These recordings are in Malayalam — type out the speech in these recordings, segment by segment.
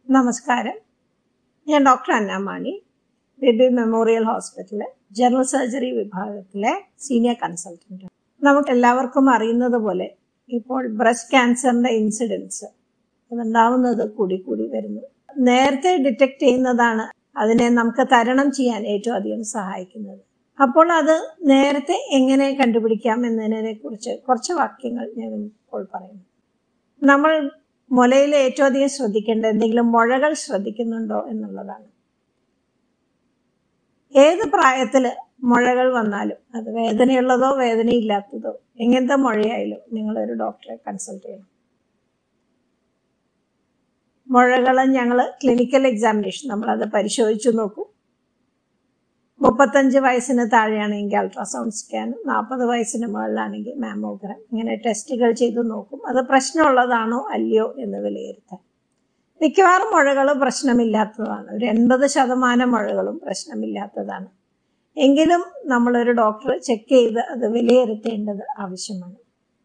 നമസ്കാരം ഞാൻ ഡോക്ടർ അന്നാമാണി ബേബി മെമ്മോറിയൽ ഹോസ്പിറ്റലിലെ ജനറൽ സർജറി വിഭാഗത്തിലെ സീനിയർ കൺസൾട്ടൻ്റ് നമുക്ക് എല്ലാവർക്കും അറിയുന്നത് പോലെ ഇപ്പോൾ ബ്രസ്റ്റ് ക്യാൻസറിന്റെ ഇൻസിഡൻസ് അതുണ്ടാവുന്നത് കൂടി കൂടി വരുന്നു നേരത്തെ ഡിറ്റക്ട് ചെയ്യുന്നതാണ് അതിനെ നമുക്ക് തരണം ചെയ്യാൻ ഏറ്റവും അധികം സഹായിക്കുന്നത് അപ്പോൾ അത് നേരത്തെ എങ്ങനെ കണ്ടുപിടിക്കാം എന്നതിനെ കുറിച്ച് കുറച്ച് വാക്യങ്ങൾ ഞാൻ ഇപ്പോൾ പറയുന്നു നമ്മൾ മുലയിൽ ഏറ്റവും അധികം ശ്രദ്ധിക്കേണ്ട എന്തെങ്കിലും മുഴകൾ ശ്രദ്ധിക്കുന്നുണ്ടോ എന്നുള്ളതാണ് ഏത് പ്രായത്തിൽ മുഴകൾ വന്നാലും അത് വേദനയുള്ളതോ വേദനയില്ലാത്തതോ എങ്ങനത്തെ മുഴയായാലും നിങ്ങളൊരു ഡോക്ടറെ കൺസൾട്ട് ചെയ്യണം മുഴകൾ ഞങ്ങൾ ക്ലിനിക്കൽ എക്സാമിനേഷൻ നമ്മളത് പരിശോധിച്ചു നോക്കും മുപ്പത്തഞ്ച് വയസ്സിന് താഴെയാണെങ്കിൽ അൾട്രാസൗണ്ട് സ്കാൻ നാൽപ്പത് വയസ്സിന് മുകളിലാണെങ്കിൽ മാമോഗ്രാം ഇങ്ങനെ ടെസ്റ്റുകൾ ചെയ്ത് നോക്കും അത് പ്രശ്നമുള്ളതാണോ അല്ലയോ എന്ന് വിലയിരുത്താൻ മിക്കവാറും മുഴകൾ പ്രശ്നമില്ലാത്തതാണ് ഒരു എൺപത് ശതമാനം മുഴകളും പ്രശ്നമില്ലാത്തതാണ് എങ്കിലും നമ്മളൊരു ഡോക്ടർ ചെക്ക് ചെയ്ത് അത് വിലയിരുത്തേണ്ടത് ആവശ്യമാണ്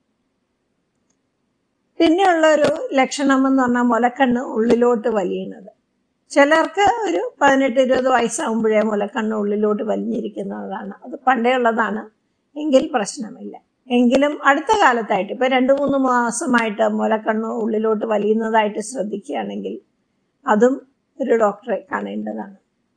പിന്നെയുള്ള ഒരു ലക്ഷണം എന്ന് പറഞ്ഞാൽ മുലക്കണ്ണ് ഉള്ളിലോട്ട് വലിയുന്നത് ചിലർക്ക് ഒരു പതിനെട്ട് ഇരുപത് വയസ്സാകുമ്പോഴേ മുലക്കണ്ണ് ഉള്ളിലോട്ട് വലിഞ്ഞിരിക്കുന്നതാണ് അത് പണ്ടേ ഉള്ളതാണ് എങ്കിൽ പ്രശ്നമില്ല എങ്കിലും അടുത്ത കാലത്തായിട്ട് ഇപ്പൊ രണ്ടു മൂന്ന് മാസമായിട്ട് മുലക്കണ്ണ് ഉള്ളിലോട്ട് വലിയുന്നതായിട്ട് ശ്രദ്ധിക്കുകയാണെങ്കിൽ അതും ഒരു ഡോക്ടറെ കാണേണ്ടതാണ്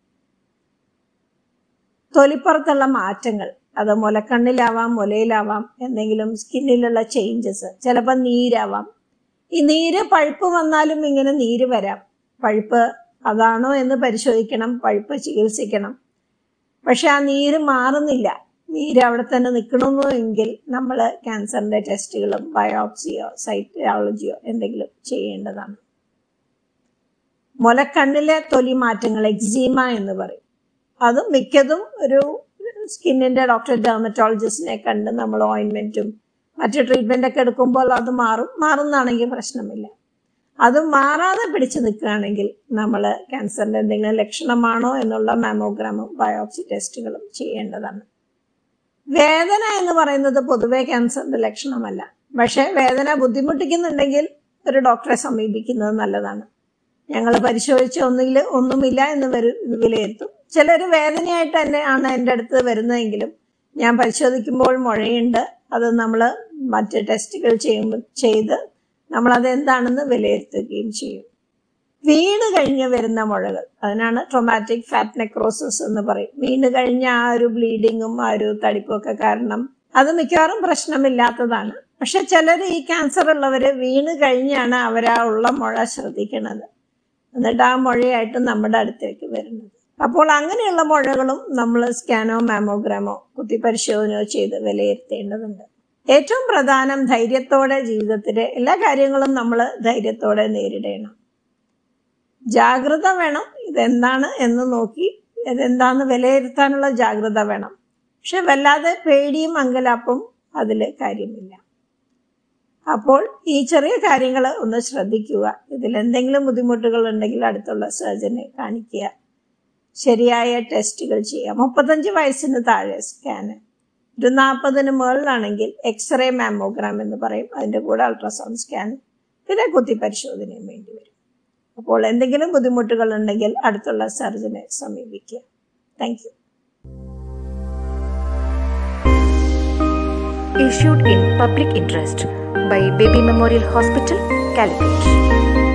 തൊലിപ്പുറത്തുള്ള മാറ്റങ്ങൾ അത് മുലക്കണ്ണിലാവാം മുലയിലാവാം എന്തെങ്കിലും സ്കിന്നിലുള്ള ചേഞ്ചസ് ചിലപ്പോൾ നീരാവാം ഈ നീര് പഴുപ്പ് വന്നാലും ഇങ്ങനെ നീര് വരാം പഴുപ്പ് അതാണോ എന്ന് പരിശോധിക്കണം പഴുപ്പ് ചികിത്സിക്കണം പക്ഷെ ആ നീര് മാറുന്നില്ല നീര് അവിടെ തന്നെ നിൽക്കണമെന്നോ എങ്കിൽ നമ്മൾ ക്യാൻസറിന്റെ ടെസ്റ്റുകളും ബയോപ്സിയോ സൈറ്റോളജിയോ എന്തെങ്കിലും ചെയ്യേണ്ടതാണ് മുലക്കണ്ണിലെ തൊലി മാറ്റങ്ങൾ എക്സീമ എന്ന് പറയും അത് മിക്കതും ഒരു സ്കിന്നിന്റെ ഡോക്ടർ ഡെർമറ്റോളജിസ്റ്റിനെ കണ്ട് നമ്മൾ ഓയിൻമെന്റും മറ്റു ട്രീറ്റ്മെന്റ് ഒക്കെ എടുക്കുമ്പോൾ അത് മാറും മാറുന്നതാണെങ്കിൽ പ്രശ്നമില്ല അത് മാറാതെ പിടിച്ചു നിൽക്കുകയാണെങ്കിൽ നമ്മൾ ക്യാൻസറിന്റെ എന്തെങ്കിലും ലക്ഷണമാണോ എന്നുള്ള മാമോഗ്രാമും ബയോപ്സി ടെസ്റ്റുകളും ചെയ്യേണ്ടതാണ് വേദന എന്ന് പറയുന്നത് പൊതുവെ ക്യാൻസറിന്റെ ലക്ഷണമല്ല പക്ഷെ വേദന ബുദ്ധിമുട്ടിക്കുന്നുണ്ടെങ്കിൽ ഒരു ഡോക്ടറെ സമീപിക്കുന്നത് നല്ലതാണ് ഞങ്ങൾ പരിശോധിച്ച് ഒന്നുകിൽ ഒന്നുമില്ല എന്ന് വരും വിലയിരുത്തും ചിലർ വേദനയായിട്ട് തന്നെ ആണ് എൻ്റെ അടുത്ത് വരുന്നതെങ്കിലും ഞാൻ പരിശോധിക്കുമ്പോൾ മുഴയുണ്ട് അത് നമ്മൾ മറ്റ് ടെസ്റ്റുകൾ ചെയ്യുമ്പോൾ ചെയ്ത് നമ്മളത് എന്താണെന്ന് വിലയിരുത്തുകയും ചെയ്യും വീണ് കഴിഞ്ഞ് വരുന്ന മുഴകൾ അതിനാണ് ട്രൊമാറ്റിക് ഫാറ്റ് നെക്രോസിസ് എന്ന് പറയും വീണ് കഴിഞ്ഞ ആ ഒരു ബ്ലീഡിങ്ങും ആ ഒരു തടിപ്പും ഒക്കെ കാരണം അത് മിക്കവാറും പ്രശ്നമില്ലാത്തതാണ് പക്ഷെ ചിലർ ഈ ക്യാൻസർ ഉള്ളവര് വീണ് കഴിഞ്ഞാണ് അവരാ ഉള്ള മുഴ ശ്രദ്ധിക്കുന്നത് എന്നിട്ട് ആ മുഴയായിട്ട് നമ്മുടെ അടുത്തേക്ക് വരുന്നത് അപ്പോൾ അങ്ങനെയുള്ള മുഴകളും നമ്മൾ സ്കാനോ മാമോഗ്രാമോ കുത്തിപ്പരിശോധനയോ ചെയ്ത് വിലയിരുത്തേണ്ടതുണ്ട് ഏറ്റവും പ്രധാനം ധൈര്യത്തോടെ ജീവിതത്തിലെ എല്ലാ കാര്യങ്ങളും നമ്മൾ ധൈര്യത്തോടെ നേരിടണം ജാഗ്രത വേണം ഇതെന്താണ് എന്ന് നോക്കി ഇതെന്താന്ന് വിലയിരുത്താനുള്ള ജാഗ്രത വേണം പക്ഷെ വല്ലാതെ പേടിയും അങ്കലാപ്പും അതിൽ കാര്യമില്ല അപ്പോൾ ഈ ചെറിയ കാര്യങ്ങൾ ഒന്ന് ശ്രദ്ധിക്കുക ഇതിൽ എന്തെങ്കിലും ബുദ്ധിമുട്ടുകൾ ഉണ്ടെങ്കിൽ അടുത്തുള്ള സർജനെ കാണിക്കുക ശരിയായ ടെസ്റ്റുകൾ ചെയ്യുക മുപ്പത്തഞ്ച് വയസ്സിന് താഴെ സ്കാന് ഒരു നാൽപ്പതിന് മുകളിലാണെങ്കിൽ എക്സ്റേ മാമോഗ്രാം എന്ന് പറയും അതിൻ്റെ കൂടെ അൾട്രാസൗണ്ട് സ്കാൻ പിന്നെ കുത്തി പരിശോധനയും വേണ്ടി വരും അപ്പോൾ എന്തെങ്കിലും ബുദ്ധിമുട്ടുകൾ ഉണ്ടെങ്കിൽ അടുത്തുള്ള സർജനെ സമീപിക്കുക thank you issued in public interest by Baby Memorial Hospital, Calicut.